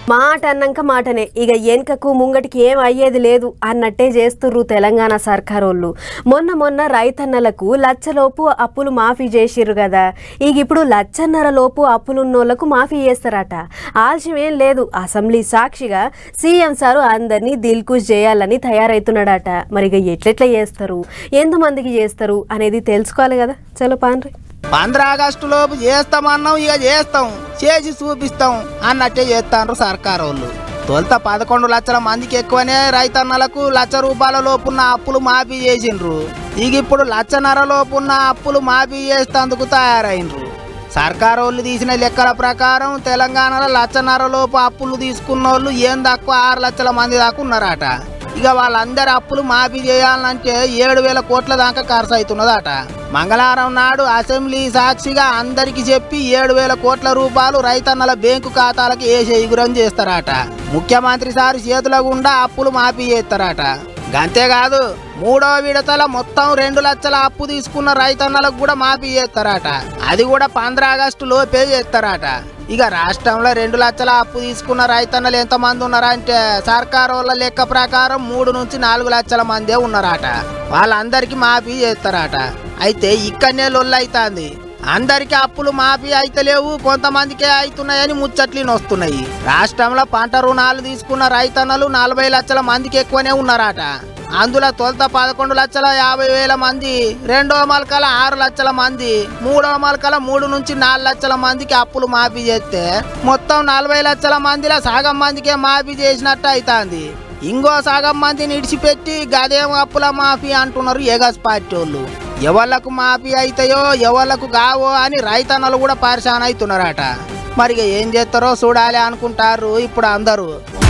మాట అన్నాక మాటనే ఇక వెనుకకు ముంగటికి ఏం అయ్యేది లేదు అన్నట్టే చేస్తుర్రు తెలంగాణ సర్కారోళ్ళు మొన్న మొన్న రైతన్నలకు లచ్చలోపు అప్పులు మాఫీ చేసిర్రు కదా ఇక ఇప్పుడు లచ్చన్నర లోపు అప్పులున్నోళ్లకు మాఫీ చేస్తారట ఆలస్యం ఏం లేదు అసెంబ్లీ సాక్షిగా సీఎం సారు అందరినీ దిల్కుష్ చేయాలని తయారైతున్నాడట మరి ఇక ఎట్లెట్లా చేస్తారు ఎంతమందికి చేస్తారు అనేది తెలుసుకోవాలి కదా చలో పాన్రి పంద్ర ఆగస్టు లోపు చేస్తామన్నాం ఇక చేస్తాం చేసి చూపిస్తాం అన్నట్టే చేస్తాండ్రు సర్కారు వాళ్ళు తొలుత పదకొండు లక్షల మందికి ఎక్కువనే రైతన్నలకు లక్ష రూపాయల లోపున్న అప్పులు మాఫీ చేసిండ్రు ఇక ఇప్పుడు లక్షన్నర లోపున్న అప్పులు మాఫీ చేసేందుకు తయారైండ్రు సర్కారు వాళ్ళు తీసిన లెక్కల ప్రకారం తెలంగాణలో లక్షన్నర లోపు అప్పులు తీసుకున్న వాళ్ళు ఏం తక్కువ ఆరు లక్షల మంది దాకా ఉన్నారట ఇక వాళ్ళందరి అప్పులు మాఫీ చేయాలంటే ఏడు వేల కోట్ల దాకా ఖర్చు అవుతున్నదట మంగళవారం నాడు అసెంబ్లీ సాక్షిగా అందరికి చెప్పి ఏడు వేల కోట్ల రూపాయలు రైతన్నల బ్యాంకు ఖాతాలకు వేసే ఎగురం చేస్తారట ముఖ్యమంత్రి సార్ చేతుల గుండా అప్పులు మాఫీ చేస్తారట అంతేకాదు మూడో విడతల మొత్తం రెండు లక్షల అప్పు తీసుకున్న రైతన్నలకు కూడా మాఫీ చేస్తారట అది కూడా పంద్ర ఆగస్టు లోపే చేస్తారట ఇక రాష్ట్రంలో రెండు లక్షల అప్పు తీసుకున్న రైతన్నలు ఎంతమంది ఉన్నారంటే సర్కారు వాళ్ళ లెక్క ప్రకారం మూడు నుంచి నాలుగు లక్షల మందే ఉన్నారట వాళ్ళందరికీ మాఫీ చేస్తారట అయితే ఇక్కడనే లొల్లైతాంది అందరికి అప్పులు మాఫీ అయితలేవు కొంతమందికే అవుతున్నాయని ముచ్చట్లు వస్తున్నాయి రాష్ట్రంలో పంట రుణాలు తీసుకున్న రైతన్నలు నలభై లక్షల మందికి ఎక్కువనే ఉన్నారట అందులో తొలుత పదకొండు లక్షల యాభై వేల మంది రెండో మలకల ఆరు లక్షల మంది మూడో మలకల మూడు నుంచి నాలుగు లక్షల మందికి అప్పులు మాఫీ చేస్తే మొత్తం నలభై లక్షల మందిలో సగం మందికే మాఫీ చేసినట్టు అవుతుంది ఇంకో సగం మందిని ఇడిచిపెట్టి గదేం అప్పుల మాఫీ అంటున్నారు ఏగస్ పార్టీ వాళ్ళు ఎవళ్ళకు మాఫీ అవుతాయో ఎవళ్ళకు కావో అని రైతన్నలు కూడా పరిశాన్ అవుతున్నారట మరి ఇక ఏం చేస్తారో చూడాలి అనుకుంటారు ఇప్పుడు అందరూ